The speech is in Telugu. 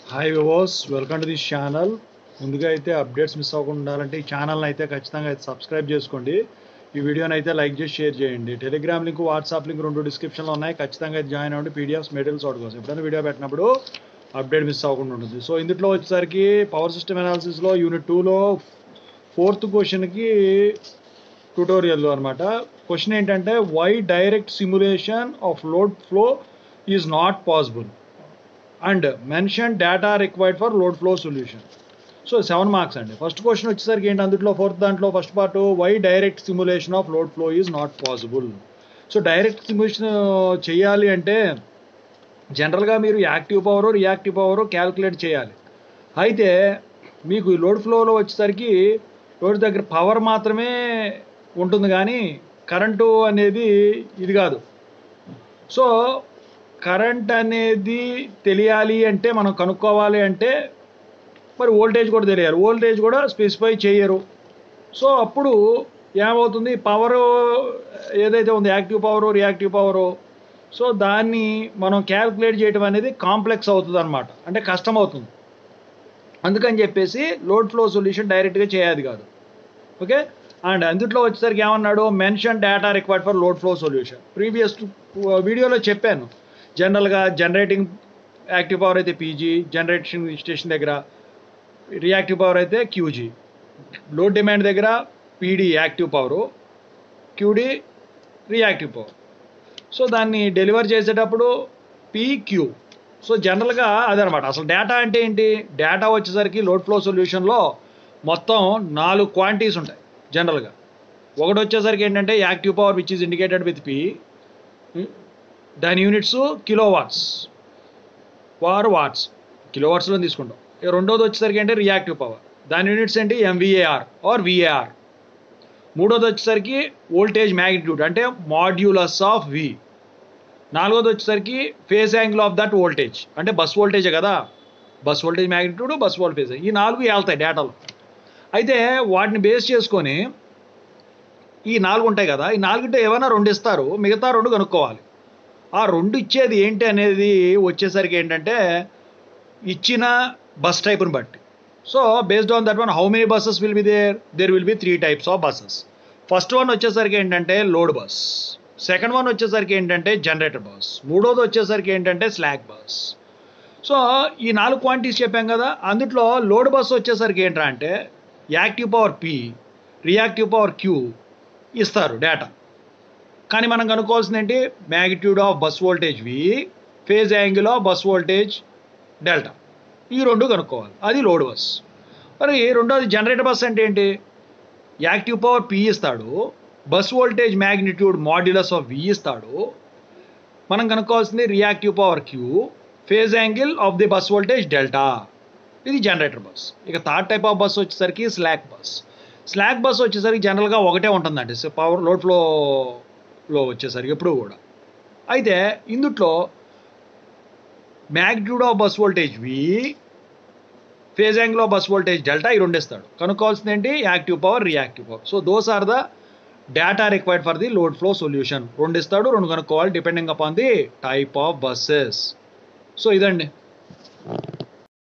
హాయ్ వివోస్ వెల్కమ్ టు దిస్ ఛానల్ ముందుగా అయితే అప్డేట్స్ మిస్ అవ్వకుండా ఉండాలంటే ఈ ఛానల్ని అయితే ఖచ్చితంగా అయితే సబ్స్క్రైబ్ చేసుకోండి ఈ వీడియోని అయితే లైక్ చేసి షేర్ చేయండి టెలిగ్రామ్ లింక్ వాట్సాప్ లింక్ రెండు డిస్క్రిప్షన్లో ఉన్నాయి ఖచ్చితంగా అయితే జాయిన్ అవ్వండి పీడిఎఫ్స్ మెటీరియల్స్ ఒకటి కోసం ఎప్పుడైనా వీడియో పెట్టినప్పుడు అప్డేట్ మిస్ అవ్వకుండా ఉంటుంది సో ఇందులో వచ్చేసరికి పవర్ సిస్టమ్ అనాలిసిస్లో యూనిట్ టూలో ఫోర్త్ క్వశ్చన్కి ట్యూటోరియల్ అనమాట క్వశ్చన్ ఏంటంటే why direct simulation of load flow is not possible and mention data required for load flow solution so seven marks అండి ఫస్ట్ క్వశ్చన్ వచ్చేసరికి ఏంటి అందులో ఫోర్త్ దాంట్లో first part why direct simulation of load flow is not possible so direct simulation చేయాలి అంటే జనరల్గా మీరు active power reactive power calculate చేయాలి అయితే మీకు ఈ లోడ్ ఫ్లోలో వచ్చేసరికి లోడ్ దగ్గర పవర్ మాత్రమే ఉంటుంది కానీ కరెంటు అనేది ఇది కాదు సో కరెంట్ అనేది తెలియాలి అంటే మనం కనుక్కోవాలి అంటే మరి వోల్టేజ్ కూడా తెలియాలి వోల్టేజ్ కూడా స్పెసిఫై చేయరు సో అప్పుడు ఏమవుతుంది పవర్ ఏదైతే ఉంది active power reactive power so దాన్ని మనం క్యాల్కులేట్ చేయడం అనేది కాంప్లెక్స్ అవుతుంది అనమాట అంటే కష్టం అవుతుంది అందుకని చెప్పేసి లోడ్ ఫ్లో సొల్యూషన్ డైరెక్ట్గా చేయాలి కాదు ఓకే అండ్ అందుట్లో వచ్చేసరికి ఏమన్నాడు mention data required for load flow solution previous వీడియోలో చెప్పాను జనరల్గా జనరేటింగ్ యాక్టివ్ పవర్ అయితే పీజీ జనరేషన్ స్టేషన్ దగ్గర రియాక్టివ్ పవర్ అయితే క్యూజీ లోడ్ డిమాండ్ దగ్గర PD active power QD reactive power so దాన్ని డెలివర్ చేసేటప్పుడు పీక్యూ సో జనరల్గా అదనమాట అసలు డేటా అంటే ఏంటి డేటా వచ్చేసరికి లోడ్ ఫ్లో సొల్యూషన్లో మొత్తం నాలుగు క్వాంటిటీస్ ఉంటాయి జనరల్గా ఒకటి వచ్చేసరికి ఏంటంటే active power which is indicated with P దాని units kilowatts or watts kilo వాట్స్లో తీసుకుంటాం ఇక రెండోది వచ్చేసరికి అంటే రియాక్టివ్ పవర్ దాని యూనిట్స్ ఏంటి ఎంవిఏఆర్ ఆర్ విఏఆర్ మూడోది వచ్చేసరికి వోల్టేజ్ మ్యాగ్నిట్యూడ్ అంటే మాడ్యూలస్ ఆఫ్ వి నాలుగోది వచ్చేసరికి phase angle of that voltage అంటే బస్ వోల్టేజే కదా bus voltage magnitude bus voltage ఈ నాలుగు వెళ్తాయి డేటాలో అయితే వాటిని బేస్ చేసుకొని ఈ నాలుగు ఉంటాయి కదా ఈ నాలుగుంటే ఏమైనా రెండు ఇస్తారు మిగతా రెండు కనుక్కోవాలి ఆ రెండు ఇచ్చేది ఏంటి అనేది వచ్చేసరికి ఏంటంటే ఇచ్చిన బస్ టైప్ని బట్టి so based on that one how many buses will be there there will be three types of buses first one వచ్చేసరికి ఏంటంటే లోడ్ బస్ సెకండ్ వన్ వచ్చేసరికి ఏంటంటే జనరేటర్ బస్ మూడోది వచ్చేసరికి ఏంటంటే స్లాక్ బస్ సో ఈ నాలుగు క్వాంటిటీస్ చెప్పాం కదా అందుట్లో లోడ్ బస్ వచ్చేసరికి ఏంట్రా అంటే active power P reactive power Q ఇస్తారు డేటా కానీ మనం కనుక్కోవాల్సింది ఏంటి magnitude of bus voltage V phase angle of bus voltage delta ఈ రెండు కనుక్కోవాలి అది లోడ్ బస్ మరి రెండోది జనరేటర్ బస్ అంటే ఏంటి యాక్టివ్ పవర్ పి ఇస్తాడు bus voltage magnitude modulus of V ఇస్తాడు మనం కనుక్కోవాల్సింది reactive power Q phase angle of the bus voltage delta ఇది జనరేటర్ బస్ ఇక థర్డ్ టైప్ ఆఫ్ బస్ వచ్చేసరికి స్లాక్ బస్ స్లాక్ బస్ వచ్చేసరికి జనరల్గా ఒకటే ఉంటుందండి పవర్ లోడ్ ఫ్లోలో వచ్చేసరికి ఎప్పుడు కూడా అయితే ఇందుట్లో magnitude of bus voltage V phase angle of bus voltage delta ఈ రెండు ఇస్తాడు కనుక్కోవాల్సింది ఏంటి active power reactive power so those are the data required for the load flow solution రెండు ఇస్తాడు రెండు కనుక్కోవాలి depending upon the type of buses so ఇదండి